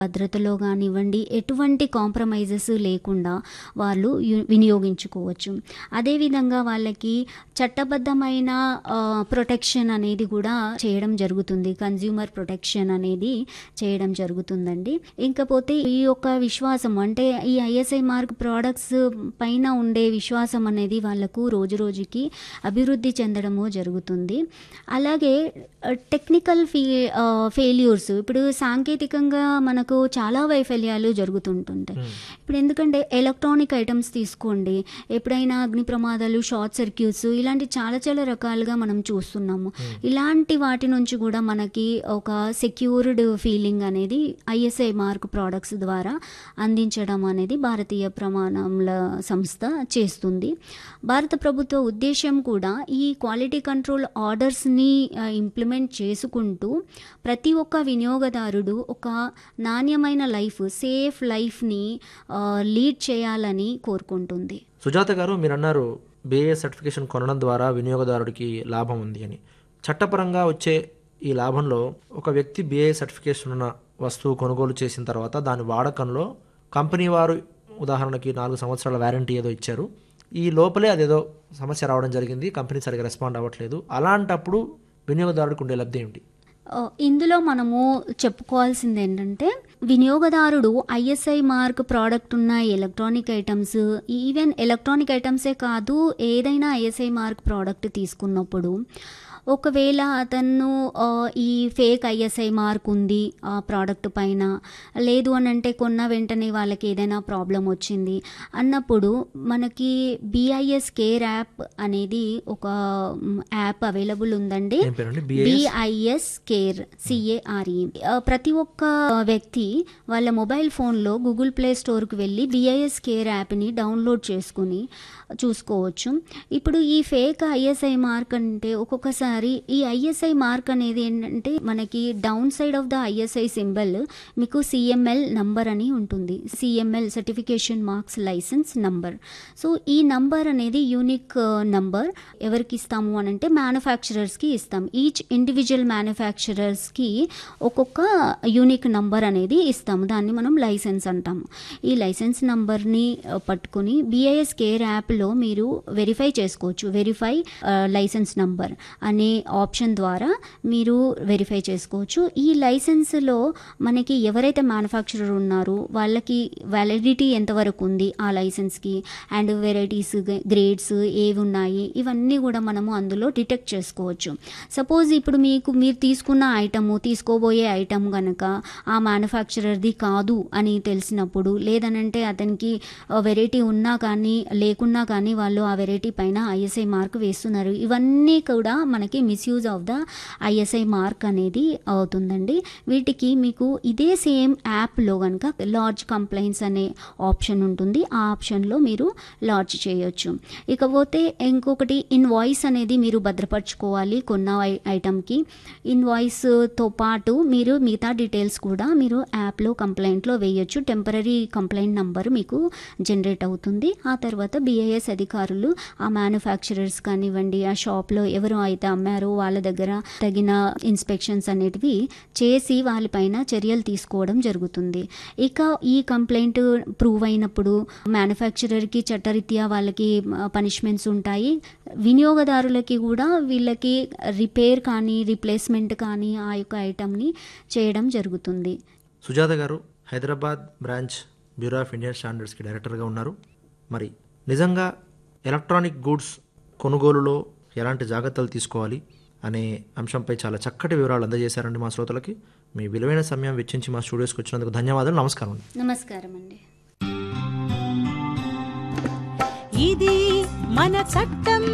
భద్రతలో కానివ్వండి ఎటువంటి కాంప్రమైజెస్ లేకుండా వాళ్ళు యు- వినియోగించుకోవచ్చు అదేవిధంగా వాళ్ళకి చట్టబద్ధమైన ప్రొటెక్షన్ అనేది కూడా చేయడం జరుగుతుంది కన్జ్యూమర్ ప్రొటెక్షన్ అనేది చేయడం జరుగుతుందండి ఇంకపోతే ఈ యొక్క విశ్వాసం అంటే ఈ ఐఎస్ఐ మార్క్ ప్రోడక్ట్స్ పైన ఉండే విశ్వాసం అనేది వాళ్ళకు రోజు రోజుకి అభివృద్ధి చెందడము జరుగుతుంది అలాగే టెక్నికల్ ఫీ ఫెయిల్యూర్స్ ఇప్పుడు సాంకేతికంగా మనకు చాలా వైఫల్యాలు జరుగుతుంటుంటాయి ఇప్పుడు ఎందుకంటే ఎలక్ట్రానిక్ ఐటమ్స్ తీసుకోండి ఎప్పుడైనా అగ్ని ప్రమాదాలు షార్ట్ సర్క్యూట్స్ ఇలాంటి చాలా చాలా రకాలుగా మనం చూస్తున్నాము ఇలాంటి వాటి నుంచి కూడా మనకి ఒక సెక్యూర్డ్ ఫీలింగ్ అనేది ఐఎస్ఐ మార్క్ ప్రోడక్ట్స్ ద్వారా అందించడం అనేది భారతీయ ప్రమాణముల సంస్థ చేస్తుంది భారత ప్రభుత్వ ఉద్దేశం కూడా ఈ క్వాలిటీ కంట్రోల్ ఆర్డర్స్ని ఇంప్లిమెంట్ చేసుకుంటూ ప్రతి ఒక్క వినియోగదారుడు ఒక నాణ్యమైన లైఫ్ సేఫ్ లైఫ్ని లీడ్ చేయాలని కోరుకుంటుంది సుజాత గారు మీరు అన్నారు బిఏ సర్టిఫికేషన్ కొనడం ద్వారా వినియోగదారుడికి లాభం ఉంది అని చట్టపరంగా వచ్చే ఈ లాభంలో ఒక వ్యక్తి బిఏ సర్టిఫికేషన్ ఉన్న వస్తువు కొనుగోలు చేసిన తర్వాత దాని వాడకంలో కంపెనీ వారు ఉదాహరణకి నాలుగు సంవత్సరాల వ్యారంటీ ఏదో ఇచ్చారు ఈ లోపలే అదేదో సమస్య రావడం జరిగింది కంపెనీ సరిగా రెస్పాండ్ అవ్వట్లేదు అలాంటప్పుడు వినియోగదారుడికి ఉండే లబ్ధి ఏమిటి ఆ, ఇందులో మనము చెప్పుకోవాల్సింది ఏంటంటే వినియోగదారుడు ఐఎస్ఐ మార్క్ ప్రోడక్ట్ ఉన్న ఎలక్ట్రానిక్ ఐటమ్స్ ఈవెన్ ఎలక్ట్రానిక్ ఐటమ్సే కాదు ఏదైనా ఐఎస్ఐ మార్క్ ప్రోడక్ట్ తీసుకున్నప్పుడు ఒకవేళ అతను ఆ, ఈ ఫేక్ ఐఎస్ఐ మార్క్ ఉంది ఆ ప్రోడక్ట్ పైన లేదు అని అంటే కొన్న వెంటనే వాళ్ళకి ఏదైనా ప్రాబ్లం వచ్చింది అన్నప్పుడు మనకి బిఐఎస్ కేర్ యాప్ అనేది ఒక మ్, యాప్ అవైలబుల్ ఉందండి ఏం పేరండి బిఏ బిఐఎస్ కేర్ సిఏఆర్ఈ ప్రతి ఒక్క వ్యక్తి వాళ్ళ మొబైల్ ఫోన్లో గూగుల్ ప్లే స్టోర్కి వెళ్ళి బిఐఎస్ కేర్ యాప్ని డౌన్లోడ్ చేసుకుని చూసుకోవచ్చు ఇప్పుడు ఈ ఫేక్ ఐఎస్ఐ మార్క్ అంటే ఒక్కొక్కసారి ఈ ఐఎస్ఐ మార్క్ అనేది ఏంటంటే మనకి down side of the ISI symbol మీకు సిఎంఎల్ నంబర్ అని ఉంటుంది CML certification marks licence number so ఈ నంబర్ అనేది యూనిక్ నంబర్ ఎవరికి ఇస్తాము అని అంటే మ్యానుఫ్యాక్చరర్స్కి ఇస్తాం ఈచ్ ఇండివిజువల్ మ్యానుఫ్యాక్చరర్స్కి ఒక్కొక్క యూనిక్ నంబర్ అనేది ఇస్తాము దాన్ని మనం లైసెన్స్ అంటాము ఈ లైసెన్స్ నంబర్ని ఆ, పట్టుకొని బిఐఎస్ కేర్ యాప్లో మీరు వెరిఫై చేసుకోవచ్చు వెరిఫై లైసెన్స్ నంబర్ అనే ఆప్షన్ ద్వారా మీరు వెరిఫై చేసుకోవచ్చు ఈ లైసెన్స్లో మనకి ఎవరైతే మ్యానుఫ్యాక్చరర్ ఉన్నారో వాళ్ళకి వ్యాలిడిటీ ఎంతవరకు ఉంది ఆ లైసెన్స్కి అండ్ వెరైటీస్ గ్రేడ్స్ ఏవి ఉన్నాయి ఇవన్నీ కూడా మనము అందులో డిటెక్ట్ చేసుకోవచ్చు సపోజ్ ఇప్పుడు మీకు మీరు తీసుకున్న ఐటము తీసుకోబోయే ఐటమ్ కనుక ఆ మ్యానుఫ్యాక్చరర్ది కాదు అని తెలిసినప్పుడు లేదనంటే అతనికి వెరైటీ ఉన్నా కానీ లేకున్నా కానీ వాళ్ళు ఆ వెరైటీ పైన ఐఎస్ఐ మార్క్ వేస్తున్నారు ఇవన్నీ కూడా మనకి misuse of the ISI mark అనేది అవుతుందండి వీటికి మీకు ఇదే సేమ్ యాప్లో కనుక లార్జ్ కంప్లైంట్స్ అనే ఆప్షన్ ఉంటుంది ఆ ఆప్షన్లో మీరు లార్జ్ చేయొచ్చు ఇకపోతే ఇంకొకటి ఇన్వాయిస్ అనేది మీరు భద్రపరచుకోవాలి కొన్న ఐ ఐటమ్కి ఇన్వాయిస్తో పాటు మీరు మిగతా డీటెయిల్స్ కూడా మీరు యాప్లో కంప్లైంట్లో వేయొచ్చు టెంపరీ కంప్లైంట్ నంబర్ మీకు జనరేట్ అవుతుంది ఆ తర్వాత బిఐఎస్ అధికారులు ఆ మ్యానుఫ్యాక్చరర్స్ కానివ్వండి ఆ షాప్లో ఎవరు అయితే అమ్మారో వాళ్ళ దగ్గర తగిన ఇన్స్పెక్షన్స్ అనేటివి చేసి వాళ్ళపైన చర్యలు తీసుకోవడం జరుగుతుంది ఇక ఈ కంప్లైంట్ ప్రూవ్ అయినప్పుడు మ్యానుఫ్యాక్చరర్కి చట్టరీత్యా వాళ్ళకి పనిష్మెంట్స్ ఉంటాయి వినియోగదారులకి కూడా వీళ్ళకి రిపేర్ కానీ రీప్లేస్మెంట్ కానీ ఆ యొక్క ఐటమ్ని చేయడం జరుగుతుంది Sujatha garu Hyderabad branch bureau of Indian స్టాండర్డ్స్కి డైరెక్టర్గా ఉన్నారు మరి నిజంగా ఎలక్ట్రానిక్ గూడ్స్ కొనుగోలులో ఎలాంటి జాగ్రత్తలు తీసుకోవాలి అనే అంశంపై చాలా చక్కటి వివరాలు అందజేశారండి మా శ్రోతలకి మీ విలువైన సమయం వెచ్చించి మా స్టూడియోస్కి వచ్చినందుకు ధన్యవాదాలు నమస్కారం అండి నమస్కారం అండి ఇది మన చట్టం